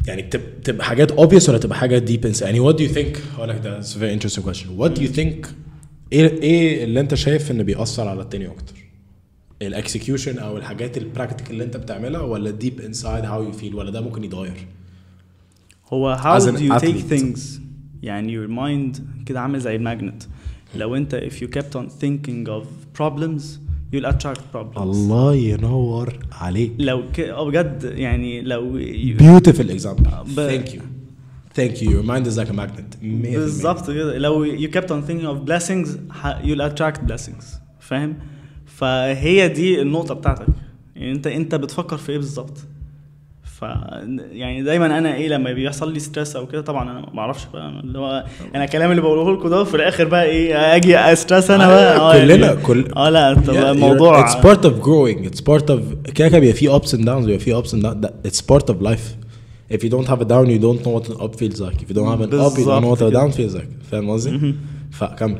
يعني بتب- تبقى حاجات obvious ولا تبقى حاجات deep inside يعني what do you think هقول لك ده it's a very interesting question what do you think ايه ايه اللي انت شايف ان بيأثر على التاني اكتر الاكسكيوشن او الحاجات البراكتيكال اللي انت بتعملها ولا deep inside how you feel ولا ده ممكن يتغير هو how As an do you take athlete. things يعني your mind كده عامل زي الماجنت لو انت if you kept on thinking of problems you'll attract problems الله ينور عليك لو ك... اه بجد يعني لو you... beautiful example but- thank you thank you your mind is like a magnet 100%. بالظبط كده لو you kept on thinking of blessings ح- you'll attract blessings فاهم فهي دي النقطة بتاعتك يعني انت انت بتفكر في ايه بالظبط ف يعني دايما انا ايه لما بيحصل لي ستريس او كده طبعا انا ما اعرفش بقى أنا اللي هو انا الكلام اللي بقوله لكم ده في الاخر بقى ايه اجي استريس انا بقى اه كلنا يعني- كل اه لا طب Yeah, you're- الموضوع it's part of growing it's part of كده كده بيبقى فيه ups and downs بيبقى فيه ups and downs that- it's part of life if you don't have a down you don't know what an up feels like if you don't have an up you don't know what a بالظبط down feels like فاهم قصدي؟ فكمل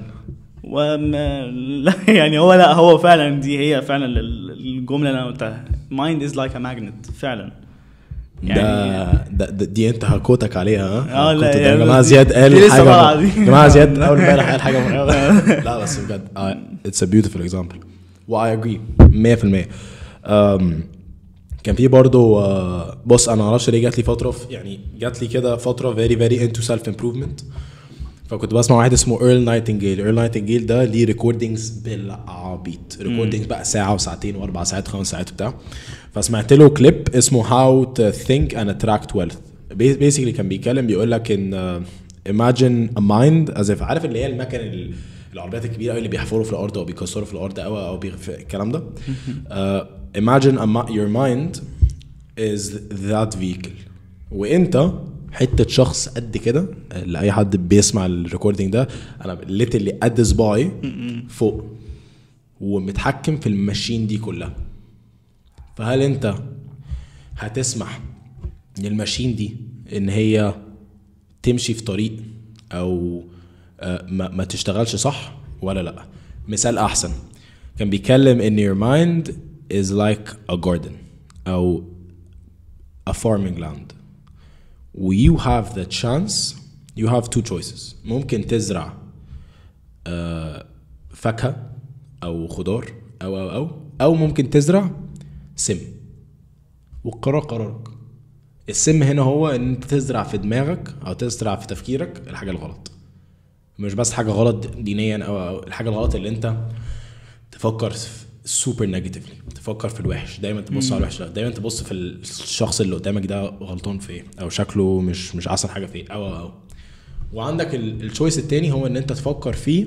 وما لا يعني هو لا هو فعلا دي هي فعلا ال- الجمله اللي انا قلتها mind is like a magnet فعلا ده, ده, ده دي انت هكوتك عليها ها آه، لا، كنت- يعني يا جماعه دي- زياد قال دي لسه حاجه طالعة دي. يا جماعه زياد اول امبارح قال حاجه مرعبه لا بس بجد آه، it's a beautiful example و I agree 100% um, كان في برضه آه، بص انا معرفش ليه جات لي فتره في يعني جات لي كده فتره very very into self improvement فكنت بسمع واحد اسمه ايرل نايتنجيل ايرل نايتنجيل ده ليه ريكوردنجز بالعبيط ريكوردنجز بقى ساعه وساعتين واربع ساعات خمس ساعات وبتاع فسمعت له كليب اسمه هاو تو ثينك اند اتراكت ويلث بيسكلي كان بيتكلم بيقول لك ان imagine a mind as if عارف اللي هي المكن ال- العربيات الكبيره قوي اللي بيحفروا في الارض او بيكسروا في الارض او او بيغ- الكلام ده uh, imagine a, mi- your mind is that vehicle وانت حته شخص قد كده لاي حد بيسمع الريكوردينج ده انا ليتلي قد صباعي فوق ومتحكم في الماشين دي كلها فهل انت هتسمح للماشين دي ان هي تمشي في طريق او آه، ما, ما تشتغلش صح ولا لا مثال احسن كان بيتكلم ان your mind is like a garden او a farming land و you have the chance you have two choices ممكن تزرع آه، فاكهة أو خضار أو أو أو أو ممكن تزرع سم والقرار قرارك السم هنا هو ان انت تزرع في دماغك او تزرع في تفكيرك الحاجه الغلط مش بس حاجه غلط دينيا او, أو الحاجه الغلط اللي انت تفكر سوبر نيجاتيفلي تفكر في الوحش دايما تبص على الوحش دايما تبص في الشخص اللي قدامك ده غلطان في ايه او شكله مش مش احسن حاجه فيه او او او وعندك التشويس التاني هو ان انت تفكر فيه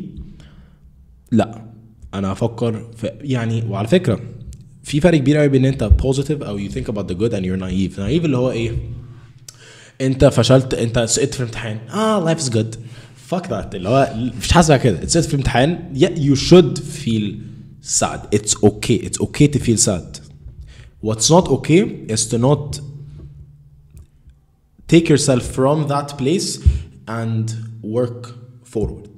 لا انا هفكر في يعني وعلى فكره في فرق كبير قوي بين انت بوزيتيف او you think about the good and you're naive naive اللي هو ايه انت فشلت انت سقطت في امتحان اه life is good fuck that اللي هو مش حاسبها كده انت سقطت في امتحان yeah, you should feel sad it's okay it's okay to feel sad what's not okay is to not take yourself from that place and work forward